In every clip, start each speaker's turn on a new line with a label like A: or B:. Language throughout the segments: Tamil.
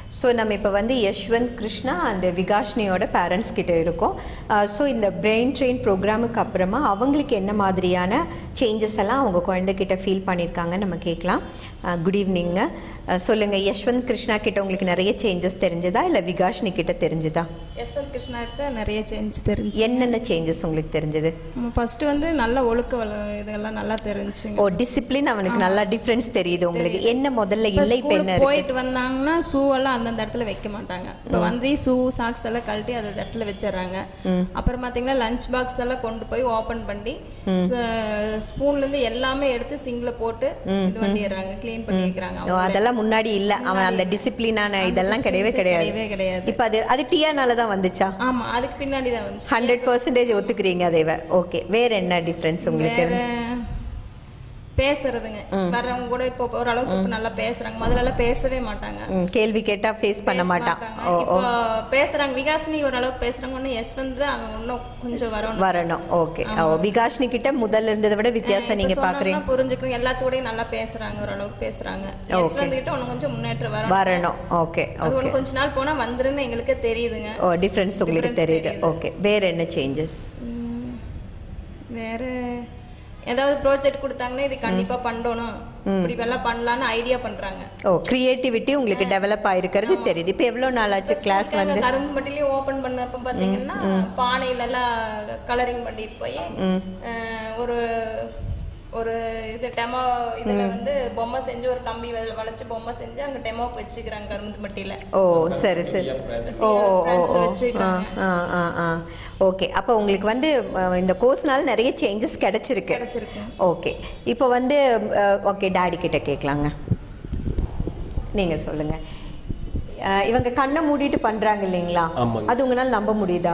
A: ஸோ நம்ம இப்போ வந்து யஷ்வந்த் கிருஷ்ணா அண்ட் விகாஷ்னியோட பேரண்ட்ஸ் கிட்ட இருக்கோம் ஸோ இந்த பிரெயின் ட்ரெயின் ப்ரோக்ராமுக்கு அப்புறமா அவங்களுக்கு என்ன மாதிரியான சேஞ்சஸ் எல்லாம் அவங்க குழந்தைகிட்ட ஃபீல் பண்ணியிருக்காங்க நம்ம கேட்கலாம் குட் ஈவினிங்க சொல்லுங்கள் யஷ்வந்த் கிருஷ்ணா கிட்ட உங்களுக்கு நிறைய சேஞ்சஸ் தெரிஞ்சதா இல்லை விகாஷ்னி கிட்ட தெரிஞ்சதா
B: யஸ்வந்த் கிருஷ்ணா கிட்ட நிறைய சேஞ்ச் தெரிஞ்சு
A: என்னென்ன சேஞ்சஸ் உங்களுக்கு தெரிஞ்சது
B: ஃபர்ஸ்ட் வந்து நல்ல ஒழுக்க வள இதெல்லாம் நல்லா தெரிஞ்சுங்க
A: ஓ டிசிப்ளின் அவனுக்கு நல்லா டிஃப்ரென்ஸ் தெரியுது உங்களுக்கு என்ன முதல்ல இல்லை இப்போ என்ன இருக்கு
B: போயிட்டு வந்தாங்கன்னா ஷூ எல்லாம் அந்தந்த இடத்துல வைக்க மாட்டாங்க இப்போ வந்து ஷூ சாக்ஸ் எல்லாம் கழட்டி அந்த இடத்துல வச்சிடறாங்க அப்புறம் பாத்தீங்கன்னா லஞ்ச் பாக்ஸ் எல்லாம் கொண்டு போய் ஓபன் பண்ணி ஸ்பூன்ல இருந்து எல்லாமே எடுத்து சிங்க்ல போட்டு இது பண்ணிடுறாங்க க்ளீன் பண்ணி வைக்கிறாங்க
A: ஓ அதெல்லாம் முன்னாடி இல்ல அவன் அந்த டிசிப்ளினான இதெல்லாம் கிடையவே கிடையாது
B: கிடையவே கிடையாது
A: இப்போ அது அது டிஆர்னால தான் வந்துச்சா
B: ஆமா அதுக்கு பின்னாடி தான் வந்து
A: ஹண்ட்ரட் பர்சன்டேஜ் ஒத்துக்கிறீங்க அதேவ ஓகே வேற என்ன டிஃப்ரென்ஸ் உங்களுக்கு
B: வேற பேசுறதுங்க வர்றவங்க கூட இப்போ ஓரளவுக்கு இப்போ நல்லா பேசுறாங்க முதல்ல எல்லாம் பேசவே மாட்டாங்க
A: ம், கேள்வி கேட்டா ஃபேஸ் பண்ண மாட்டான்
B: மாட்டாங்க.
A: ஓ ஓ
B: இப்போ பேசுறாங்க விகாசினி ஓரளவுக்கு பேசுறாங்க ஒன்னும் எஸ் வந்து அவன் இன்னும் கொஞ்சம் வரணும்
A: வரணும் ஓகே ஓ விகாஷ்னி கிட்ட முதல்ல இருந்ததை விட வித்தியாசம் நீங்க பாக்குறீங்க
B: புரிஞ்சுக்கணும் எல்லாத்தோடயும் நல்லா பேசுறாங்க ஓரளவுக்கு பேசுறாங்க எஸ் வந்துகிட்ட ஒன்னும் கொஞ்சம் முன்னேற்றம் வரும்
A: வரணும் ஓகே
B: அது
A: ஓகே
B: ஒண்ணு கொஞ்ச நாள் போனா வந்துருன்னு எங்களுக்கே தெரியுதுங்க
A: ஓ டிஃப்ரென்ஸ் உங்களுக்கு தெரியுது ஓகே வேற என்ன சேஞ்சஸ்
B: உம், வேற ஏதாவது ப்ராஜெக்ட் கொடுத்தாங்கன்னா இது கண்டிப்பா பண்ணணும் இப்படி எல்லாம் பண்ணலாம்னு ஐடியா பண்றாங்க
A: ஓ கிரியேட்டிவிட்டி உங்களுக்கு டெவலப் ஆயிருக்கிறது தெரியுது இப்போ எவ்வளோ நாள் ஆச்சு கிளாஸ் வந்து
B: கரும்பு மட்டிலையும் ஓபன் பண்ணப்ப பாத்தீங்கன்னா பானையில எல்லாம் கலரிங் பண்ணிட்டு போய் அஹ், ஒரு ஒரு இது டெமோ இதுல வந்து பொம்மை செஞ்சு ஒரு கம்பி வ- வளைச்சு பொம்மை செஞ்சு அங்க டெமோ வச்சுக்கிறாங்க கரும்பு மட்டியில
A: ஓ சரி சரி ஓ ஓ ஓ
B: branch ல
A: ஓ ஆ
B: வச்சுக்கிறாங்க.
A: ஆ ஆ ஆ ஓகே அப்போ உங்களுக்கு வந்து அஹ், இந்த கோர்ஸ்னால நிறைய சேஞ்சஸ் கிடைச்சிருக்கு
B: கிடைச்சிருக்கு
A: ஓகே இப்போ வந்து ஓகே டாடி கிட்ட கேட்கலாங்க நீங்க சொல்லுங்க அஹ், இவங்க கண்ணை மூடிட்டு பண்றாங்க இல்லைங்களா
C: ஆமாங்க.
A: அது உங்களால நம்ப முடியுதா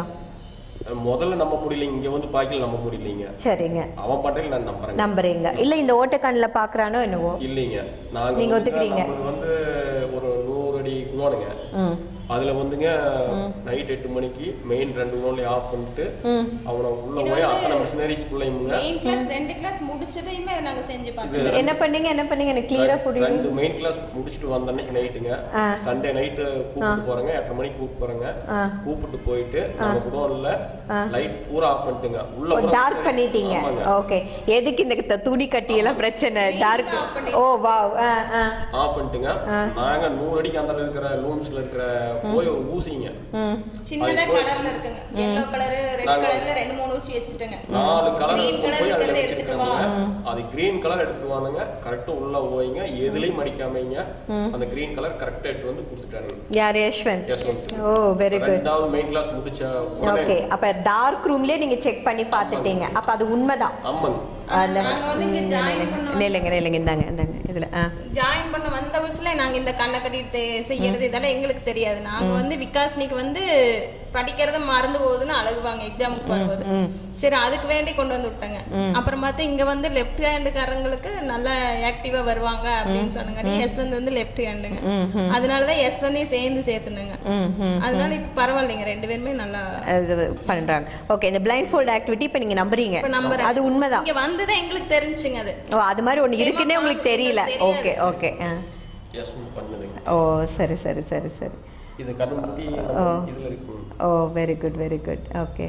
C: முதல்ல நம்ப முடியல இங்க வந்து பாக்கல நம்ப முடியலைங்க
A: சரிங்க
C: அவன் பண்றதுல நான் நம்புறேங்க
A: நம்புறீங்க இல்ல இந்த ஓட்டக்கண்ணில் பார்க்கறானோ என்னவோ
C: இல்லைங்க நாங்க
A: நீங்க
C: வந்து
A: ஒத்துக்கிறீங்க?
C: நம்மளுக்கு வந்து ஒரு நூறு அடி குணோனுங்க
A: ம்
C: அதுல வந்துங்க நைட் எட்டு மணிக்கு மெயின் ரெண்டு குணோன்லயும் ஆஃப் பண்ணிட்டு
A: ம்
C: அவனை உள்ள போய் அத்தனை மிஷினரிஸ் குள்ளையுங்க
B: மெயின் கிளாஸ் ரெண்டு கிளாஸ் முடிச்சதையுமே நாங்க செஞ்சு பார்த்தோம்
A: என்ன பண்ணீங்க என்ன பண்ணீங்க எனக்கு கிளியரா புரியுது
C: ரெண்டு மெயின் கிளாஸ் முடிச்சுட்டு வந்த அன்னைக்கு நைட்டுங்க சண்டே நைட்டு கூப்பிட்டு போறேங்க எட்டரை மணிக்கு கூப்பிட்டு போறேங்க கூப்பிட்டு போயிட்டு நம்ம குடோன்ல லைட் பூரா ஆஃப் பண்ணிட்டுங்க உள்ள பூரா
A: டார்க் பண்ணிட்டீங்க
C: ஆமாங்க.
A: ஓகே எதுக்கு இந்த த- துணி கட்டி எல்லாம் பிரச்சனை dark oh wow ah ah
C: off பண்ணிட்டுங்க நாங்க நூறு அடிக்கு அந்த இருக்கிற லூம்ஸ்ல இருக்கிற போய் ஒரு ஊசிங்க
A: ம்
B: சின்னதா கலர்ல இருக்குங்க எல்லோ கலர் ரெட் கலர்ல ரெண்டு மூணு ஊசி வச்சுட்டேங்க
C: நாலு கலர்
B: Green
C: கொண்டு போய்
B: colour
C: அதுல
B: இருக்கிறத எடுத்துட்டு
C: வச்சிருக்காங்க அது கிரீன் கலர் எடுத்துட்டு வாங்க கரெக்டா உள்ள போயிங்க எதுலயும் மடிக்காமங்க அந்த கிரீன் கலர் கரெக்டா எடுத்து வந்து கொடுத்துட்டானுங்க
A: யார் Yashwanth
C: Yashwanth
A: oh very good
C: ரெண்டாவது மெயின் கிளாஸ் முடிச்ச உடனே
A: ஓகே அப்ப டார்க் ரூம்லயே நீங்க செக் பண்ணி பார்த்துட்டீங்க அப்ப அது உண்மைதான்
C: ஆமாங்க
A: அந்த
B: நாங்க வந்து இங்க ஜாயின் பண்ண
A: நில்லுங்க நில்லுங்க இந்தாங்க இந்தாங்க இதுல ஆ
B: ஜாயின் பண்ண வந்த வயசுல நாங்க இந்த கண்ணை கட்டிட்டு செய்யறது இதெல்லாம் எங்களுக்கு தெரியாது நாங்க வந்து விகாஸ்னிக்கு வந்து படிக்கிறத மறந்து போகுதுன்னு அழுகுவாங்க எக்ஸாமுக்கு வரும்போது சரி அதுக்கு வேண்டி கொண்டு வந்து விட்டாங்க அப்புறம் பார்த்து இங்க வந்து லெஃப்ட் ஹேண்டுக்காரங்களுக்கு நல்லா ஆக்டிவா வருவாங்க அப்படின்னு சொன்னாங்க எஸ் வந்து வந்து லெஃப்ட் ஹேண்டுங்க அதனாலதான் எஸ் ஒன்னையும் சேர்ந்து சேர்த்துனாங்க
A: ம் ம்
B: அதனால இப்ப பரவாயில்லைங்க ரெண்டு பேருமே நல்லா
A: இது பண்றாங்க ஓகே இந்த பிளைண்ட் ஃபோல்ட் ஆக்டிவிட்டி இப்போ நீங்க நம்புறீங்க
B: இப்ப நம்புறேன்.
A: அது உண்மைதான்
B: இங்க வந்ததான் எங்களுக்கு தெரிஞ்சுங்க அது
A: ஓ அது மாதிரி ஒன்று இருக்குன்னே உங்களுக்கு தெரியல ஓகே ஓகே ஆ
C: யஸ்வந்த் பண்ணுதுங்க
A: ஓ சரி சரி சரி சரி
C: இது கண்ணு முத்தி இதுல இருக்கு
A: oh very good very good okay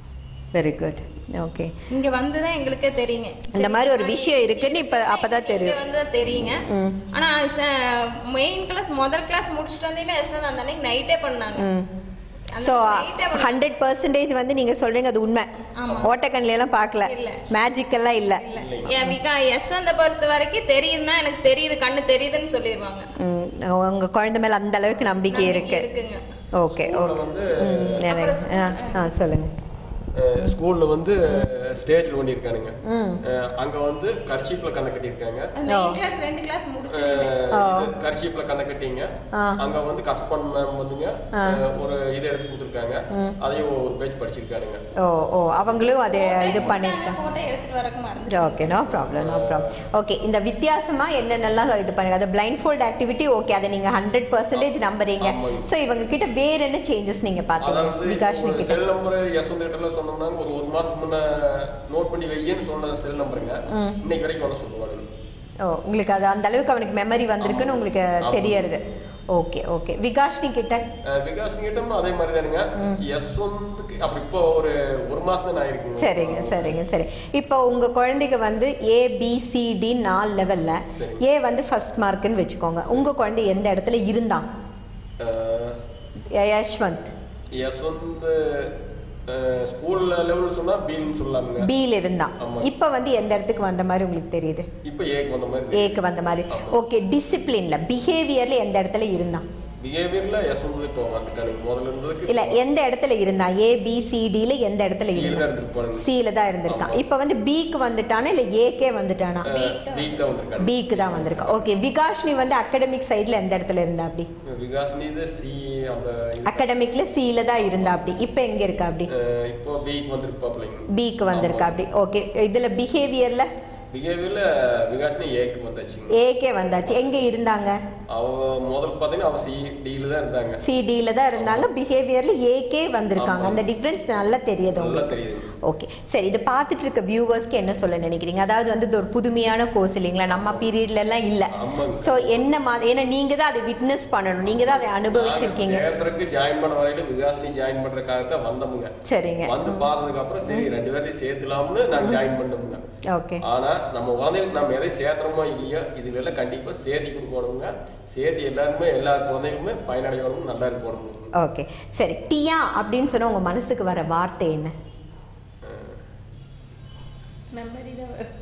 A: very good okay
B: இங்க வந்துதான் எங்களுக்கே தெரியுங்க
A: இந்த மாதிரி ஒரு விஷயம் இருக்குன்னு இப்போ அப்பதான்
B: இங்க
A: தெரியும்
B: வந்து தெரியுங்க ஆனா மெயின் கிளாஸ் முதல் கிளாஸ் முடிச்சுட்டு வந்தீங்கன்னா எஸ்என் அந்த அன்னைக்கு நைட்டே பண்ணாங்க
A: ம்
B: அந்த
A: ஸோ
B: night ஏ பண்ணாங்க.
A: ஹண்ட்ரட் பர்சன்டேஜ் வந்து நீங்க சொல்றீங்க அது உண்மை ஓட்டக்கண்ணில எல்லாம் பார்க்கல
B: இல்ல.
A: மேஜிக் எல்லாம் இல்ல
B: இல்ல என் விகா யஸ்வந்த பொறுத்த வரைக்கும் தெரியுதுன்னா எனக்கு தெரியுது கண்ணு தெரியுதுன்னு சொல்லிடுவாங்க
A: ம், உங்க குழந்தை மேல அந்த அளவுக்கு நம்பிக்கை இருக்கு
B: இருக்குங்க
A: ஓகே
C: ஸ்கூல்ல
A: ஓகே
C: வந்து
A: ம் எனக்கு ஆ ஆ சொல்லுங்க
C: அஹ், ஸ்கூல்ல வந்து ஸ்டேஜ்ல பண்ணியிருக்கானுங்க அஹ், அங்க வந்து கர்ச்சீப்ல கண்ணை கட்டியிருக்காங்க
B: மெயின் கிளாஸ் ரெண்டு கிளாஸ் முடிச்சு
C: கர்ச்சீப்ல கண்ணை கட்டிங்க அங்க வந்து கஸ்பன் மேம் வந்துங்க அஹ், ஒரு இது எடுத்து கொடுத்துருக்காங்க அதையும் ஒரு பேஜ் படிச்சிருக்கானுங்க
A: ஓ ஓ அவங்களும் அதை இது பண்ணியிருக்காங்க
B: போட்டோ எடுத்துட்டு வரக்கு மறந்து
A: okay no problem no problem okay இந்த வித்தியாசமா என்னென்னலாம் இது பண்ணுங்க அது பிளைண்ட் ஃபோல்ட் ஆக்டிவிட்டி ஓகே அதை நீங்க ஹண்ட்ரட் பர்சன்டேஜ் நம்புறீங்க ஸோ இவங்க கிட்ட வேற என்ன சேஞ்சஸ் நீங்க பார்த்தீங்க
C: அதாவது
A: விகாஷ்னி கிட்ட
C: செல் நம்பர் யசந்த் கிட்ட எல்லாம் சொன்னோம்னா ஒரு ஒரு மாசம் முன்ன நோட் பண்ணி வையன்னு சொன்ன செல் நம்பருங்க இன்னைக்கு வரைக்கும் ஒன்று சொல்லுவானுங்க
A: ஓ உங்களுக்கு அது அந்த அளவுக்கு அவனுக்கு மெமரி வந்திருக்குன்னு உங்களுக்கு தெரியறது ஓகே ஓகே விகாஷ்னி கிட்ட
C: அஹ் விகாஸ் கிட்டமும் அதே மாதிரி தானுங்க யஸ்வந்த்க்கு அப்படி இப்போ ஒரு ஒரு மாசம் தான் ஆயிருக்குங்க
A: சரிங்க சரிங்க சரி இப்போ உங்க குழந்தைக்கு வந்து ஏ பி சி டி நாலு லெவல்ல
C: சரி.
A: ஏ வந்து ஃபர்ஸ்ட் மார்க்குன்னு வச்சுக்கோங்க உங்க குழந்தை எந்த இடத்துல இருந்தான்
C: அஹ்
A: ய- யஷ்வந்த்
C: யஸ்வந்த் ஸ்கூல் லெவல் சொன்னா பின்னு சொல்லலாமுங்க
A: பியில் இருந்தான்
C: ஆமா.
A: இப்போ வந்து எந்த இடத்துக்கு வந்த மாதிரி உங்களுக்கு தெரியுது
C: இப்போ ஏக்கு வந்த மாதிரி
A: ஏக்கு வந்த மாதிரி ஓகே டிசிப்ளின்ல பிஹேவியர்ல எந்த இடத்துல இருந்தான்
C: பிஹேவியர்ல யஸ்வந்த் இப்போ வந்துட்டானுங்க முதல்ல இருந்ததுக்கு
A: இல்ல எந்த இடத்துல இருந்தான் ஏ பி சி டில எந்த இடத்துல
C: சீல தான்
A: இருந்தான்
C: இருந்திருப்பானுங்க
A: சில தான் இருந்திருக்கான் இப்போ வந்து பிக்கு வந்துட்டானா இல்ல ஏக்கே வந்துட்டானா
C: வீக் தான் வந்திருக்காங்க
A: பிக்கு தான் வந்திருக்கான் ஓகே விகாஷ்னி வந்து அகடமிக் சைடுல எந்த இடத்துல இருந்தா அப்படி
C: விகாஸ் நீது சி அந்த இது,
A: அகடமிக்ல சில தான் இருந்தா அப்படி இப்போ எங்க இருக்கா அப்படி
C: அஹ் இப்போ பிக்கு வந்திருப்பாப்லைங்க
A: பிக்கு வந்திருக்கா அப்படி ஓகே இதுல பிஹேவியர்ல
C: பிஹேவியர்ல விகாஸ்னி ஏக்கு வந்தாச்சுங்க
A: ஏகே வந்தாச்சு எங்க இருந்தாங்க
C: அவ முதல் பாத்தீங்கன்னா அவ சி டில தான் இருந்தாங்க
A: சிடியில தான் இருந்தாங்க பிஹேவியர்ல ஏகே வந்திருக்காங்க அந்த டிஃபரன்ஸ் நல்லா தெரியுது
C: நல்லா
A: உங்களுக்கு
C: தெரியுது
A: ஓகே சரி இதை பார்த்துட்டு இருக்க வியூவர்ஸ்க்கு என்ன சொல்ல நினைக்கிறீங்க அதாவது வந்து இது ஒரு புதுமையான கோர்ஸ் இல்லைங்களா நம்ம பீரியட்ல எல்லாம் இல்ல
C: ஆமாங்க
A: ஸோ என்ன மாதிரி ஏன்னா நீங்க தான் அதை விட்னஸ் பண்ணணும் நீங்க தான் அதை அனுபவிச்சிருக்கீங்க
C: சேத்திரக்கு ஜாயின் பண்ண வரையில விகாஸ்னி ஜாயின் பண்றதுக்காக தான் வந்தோமுங்க
A: சரிங்க
C: வந்து பார்த்ததுக்கு அப்புறம் சரி ரெண்டு பேர்த்தையும் சேர்த்துலாம்னு நாங்க ஜாயின் பண்ணோமுங்க
A: ஓகே
C: ஆனா நம்ம குழந்தைகளுக்கு நம்ம எதை சேர்த்துறோமோ இல்லையோ இதுல கண்டிப்பா சேர்த்தி கொடுக்கணுங்க சேர்த்து எல்லாருமே எல்லா குழந்தைகளுமே பயனடையணும் நல்லா இருக்கணும்
A: ஓகே சரி டியா அப்படின்னு சொன்னா உங்க மனசுக்கு வர வார்த்தை என்ன
B: மெமரி தான் வரும்.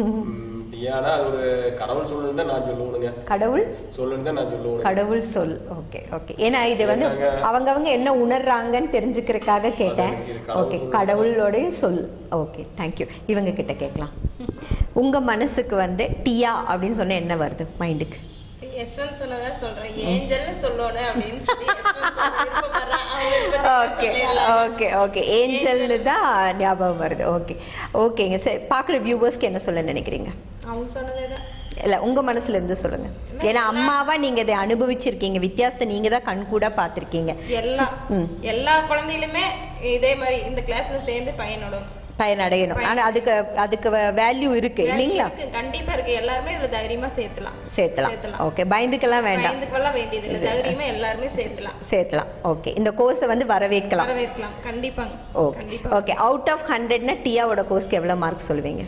C: ஏன்னா அது ஒரு கடவுள் சொல்லணும் தான் நான் சொல்லுவேனுங்க
A: கடவுள்
C: சொல்லணும் தான் நான் சொல்லுவேன்
A: கடவுள் சொல் ஓகே ஓகே ஏன்னா இது வந்து அவங்கவங்க என்ன உணர்றாங்கன்னு தெரிஞ்சுக்கிறதுக்காக கேட்டேன்
C: அதான் இது கடவுள்
A: ஓகே
C: சொல்.
A: கடவுளோடைய சொல் ஓகே தேங்க்யூ இவங்க கிட்ட கேட்கலாம் உங்க மனசுக்கு வந்து டியா அப்படின்னு சொன்னா என்ன வருது மைண்டுக்கு
B: யஷ்வந்த் சொன்னதா சொல்றேன் ஏஞ்சல்னு சொல்லணும் அப்படின்னு சொல்லி யஷ்வந்த் சொல்ல விருப்பப்படுறான். அவன் விருப்பத்தை
A: ஓகே
B: சொல்லிடலாம்.
A: ஓகே ஓகே ஏஞ்சல்னு தான் ஞாபகம் வருது ஓகே ஓகேங்க சரி பார்க்குற வியூவர்ஸ்க்கு என்ன சொல்ல நினைக்கிறீங்க
B: அவங்க சொன்னதே தான்
A: இல்லை உங்க மனசுல இருந்து சொல்லுங்க ஏன்னா அம்மாவா நீங்க இதை அனுபவிச்சிருக்கீங்க வித்தியாசத்தை நீங்க தான் கண் கூட பார்த்துருக்கீங்க
B: எல்லா
A: ம்.
B: எல்லா குழந்தைகளுமே இதே மாதிரி இந்த கிளாஸ்ல சேர்ந்து பயனோடும்
A: பயனடையணும் ஆனா அதுக்கு அதுக்கு வேல்யூ இருக்கு இல்லைங்களா
B: இருக்கு, கண்டிப்பா இருக்கு எல்லாருமே இதுல தைரியமா சேர்த்தலாம்
A: சேர்த்தலாம் ஓகே பயந்துக்கெல்லாம் வேண்டாம்
B: பயந்துக்கெல்லாம் வேண்டியது இல்லை தைரியமா எல்லாருமே சேர்த்தலாம்
A: சேர்த்தலாம் ஓகே இந்த கோர்ஸை வந்து வரவேற்கலாம்
B: வரவேற்கலாம் கண்டிப்பாங்க
A: ஓகே
B: கண்டிப்பா
A: ஓகே அவுட் ஆஃப் ஹண்ட்ரட்னா டியாவோட கோர்ஸ்க்கு எவ்வளோ மார்க் சொல்லுவீங்க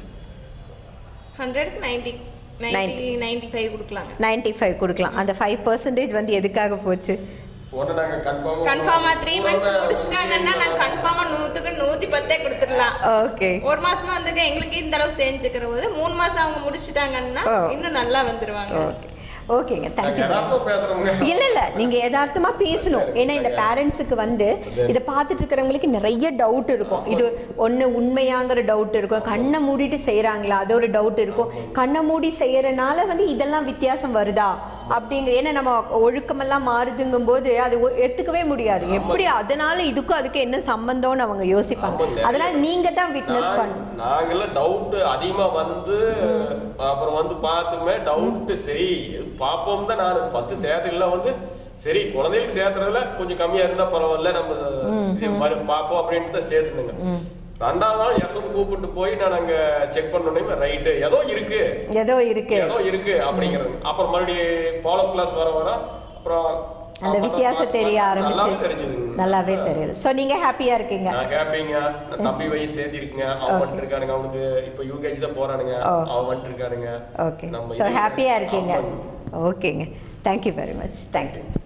B: ஹண்ட்ரட்க்கு நைன்டி நைன்டி நைன்டி ஃபைவ் கொடுக்கலாங்க
A: 95 ஃபைவ் கொடுக்கலாம் அந்த ஃபைவ் பர்சன்டேஜ் வந்து எதுக்காக போச்சு
C: ஒண்ணு நாங்க கன்ஃபார்ம்
B: கன்ஃபார்மா த்ரீ மந்த்ஸ் முடிச்சிட்டாங்கன்னா நான் கன்ஃபார்மா நூத்துக்கு நூத்தி பத்தே கொடுத்துடலாம்
A: ஓகே
B: ஒரு மாசம் வந்துங்க எங்களுக்கு இந்த அளவுக்கு செஞ்சுக்கிற போது மூணு மாசம் அவங்க முடிச்சிட்டாங்கன்னா
A: ஓ.
B: இன்னும் நல்லா வந்துருவாங்க
A: ஓகே ஓகேங்க
C: நாங்க
A: தேங்க்யூ
C: யதார்த்தமா பேசுறோங்க
A: இல்ல இல்ல நீங்க யதார்த்தமா பேசணும் ஏன்னா இந்த பேரண்ட்ஸுக்கு வந்து இதை பார்த்துட்டு இருக்கிறவங்களுக்கு நிறைய டவுட் இருக்கும் இது ஒண்ணு உண்மையாங்கிற டவுட் இருக்கும் கண்ணை மூடிட்டு செய்றாங்களா அது ஒரு டவுட் இருக்கும் கண்ணை மூடி செய்யறனால வந்து இதெல்லாம் வித்தியாசம் வருதா அப்படிங்கிற ஏன்னா நம்ம ஒழுக்கமெல்லாம் மாறுதுங்கும் போது அது ஒ- ஏத்துக்கவே முடியாது எப்படி அதனால இதுக்கும் அதுக்கு என்ன சம்பந்தம்னு அவங்க யோசிப்பாங்க
C: ஆமாங்க.
A: அதனால நீங்க தான் விட்னஸ்
C: நான்-
A: பண்ணணும்
C: நாங்கெல்லாம் டவுட் அதிகமா வந்து அப்புறம் வந்து பார்த்துமே டவுட் சரி பாப்போம் தான் நான் ஃபர்ஸ்ட் சேர்த்துல வந்து சரி குழந்தைகளுக்கு சேர்த்துறதுல கொஞ்சம் கம்மியா இருந்தா பரவாயில்ல நம்ம இது மாதிரி பார்ப்போம் அப்படின்ட்டு தான் சேர்த்துனுங்க ரெண்டாவது நாள் யசோத் கூப்பிட்டு போய் நான் அங்க செக் பண்ணோன்னே ரைட்டு ஏதோ இருக்கு
A: ஏதோ இருக்கு
C: ஏதோ இருக்கு அப்படிங்கிறது அப்புறம் மறுபடியும் ஃபாலோ கிளாஸ் வர வர அப்புறம்
A: அந்த வித்தியாசம் தெரிய
C: நல்லாவே
A: ஆரம்பிச்சு
C: தெரிஞ்சதுங்க
A: நல்லாவே தெரியுது ஸோ நீங்க ஹாப்பியா இருக்கீங்க
C: நான் ஹாப்பிங்க நான் தம்பி வயசு சேர்த்து இருக்குங்க அவன் வந்துட்டு இருக்கானுங்க அவனுக்கு இப்ப யூகேஜி தான் போறானுங்க
A: ஓ.
C: அவன் வந்துட்டு இருக்கானுங்க
A: ஓகே
C: நம்ம
A: ஸோ
C: இது-
A: ஹாப்பியாக இருக்கீங்க
C: ஆமாங்க.
A: ஓகேங்க தேங்க்யூ வெரி மச் தேங்க்யூ